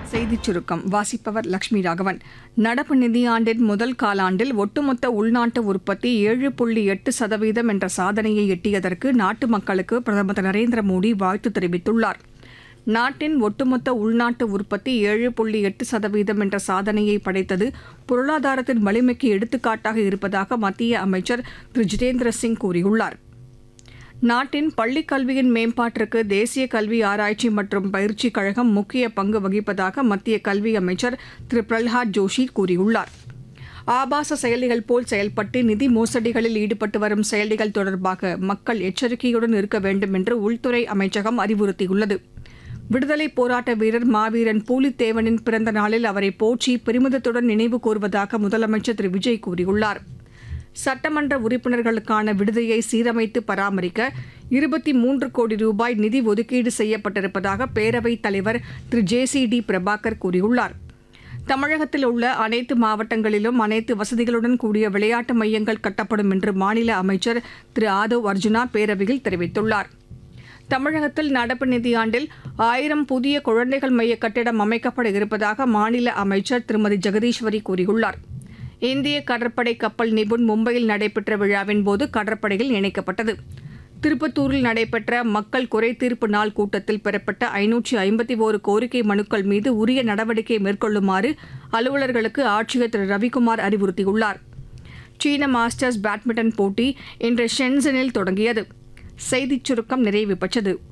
செய்திச் சுருக்கம் வாசிப்பவர் லட்சுமி ராகவன் நடப்பு நிதியாண்டின் முதல் காலாண்டில் ஒட்டுமொத்த உள்நாட்டு உற்பத்தி ஏழு புள்ளி எட்டு சதவீதம் என்ற சாதனையை எட்டியதற்கு நாட்டு மக்களுக்கு பிரதமர் திரு நரேந்திர மோடி வாழ்த்து தெரிவித்துள்ளார் நாட்டின் ஒட்டுமொத்த உள்நாட்டு உற்பத்தி ஏழு புள்ளி எட்டு சதவீதம் என்ற சாதனையை படைத்தது பொருளாதாரத்தின் வலிமைக்கு எடுத்துக்காட்டாக இருப்பதாக மத்திய அமைச்சர் திரு ஜிதேந்திர சிங் கூறியுள்ளார் நாட்டின் பள்ளிக் கல்வியின் மேம்பாட்டிற்கு தேசிய கல்வி ஆராய்ச்சி மற்றும் பயிற்சிக் கழகம் முக்கிய பங்கு வகிப்பதாக மத்திய கல்வி அமைச்சர் திரு பிரல்ஹாத் ஜோஷி கூறியுள்ளார் ஆபாச செயலிகள் போல் செயல்பட்டு நிதி மோசடிகளில் ஈடுபட்டு வரும் செயலிகள் தொடர்பாக மக்கள் எச்சரிக்கையுடன் இருக்க வேண்டும் என்று உள்துறை அமைச்சகம் அறிவுறுத்தியுள்ளது விடுதலைப் போராட்ட வீரர் மாவீரன் பூலித்தேவனின் பிறந்த நாளில் அவரை போற்றி பெருமிதத்துடன் நினைவு கூர்வதாக முதலமைச்சர் திரு விஜய் கூறியுள்ளார் சட்டமன்ற உறுப்பினர்களுக்கான விடுதியை சீரமைத்து பராமரிக்க இருபத்தி மூன்று கோடி ரூபாய் நிதி ஒதுக்கீடு செய்யப்பட்டிருப்பதாக பேரவைத் தலைவர் திரு ஜே சி டி பிரபாகர் கூறியுள்ளார் தமிழகத்தில் உள்ள அனைத்து மாவட்டங்களிலும் அனைத்து வசதிகளுடன் கூடிய விளையாட்டு மையங்கள் கட்டப்படும் என்று மாநில அமைச்சர் திரு ஆதவ் அர்ஜுனா பேரவையில் தெரிவித்துள்ளார் தமிழகத்தில் நடப்பு நிதியாண்டில் ஆயிரம் புதிய குழந்தைகள் மைய கட்டிடம் அமைக்கப்பட இருப்பதாக மாநில அமைச்சர் திருமதி ஜெகதீஸ்வரி கூறியுள்ளார் இந்திய கடற்படை கப்பல் நிபுண் மும்பையில் நடைபெற்ற விழாவின் போது கடற்படையில் இணைக்கப்பட்டது திருப்பத்தூரில் நடைபெற்ற மக்கள் குறை தீர்ப்பு நாள் கூட்டத்தில் பெறப்பட்ட ஐநூற்றி ஐம்பத்தி ஓரு கோரிக்கை மனுக்கள் மீது உரிய நடவடிக்கை மேற்கொள்ளுமாறு அலுவலர்களுக்கு ஆட்சியர் திரு ரவிக்குமார் அறிவுறுத்தியுள்ளார் சீன மாஸ்டர்ஸ் பேட்மிண்டன் போட்டி இன்று ஷென்சனில் தொடங்கியது செய்திச் சுருக்கம் நிறைவு பெற்றது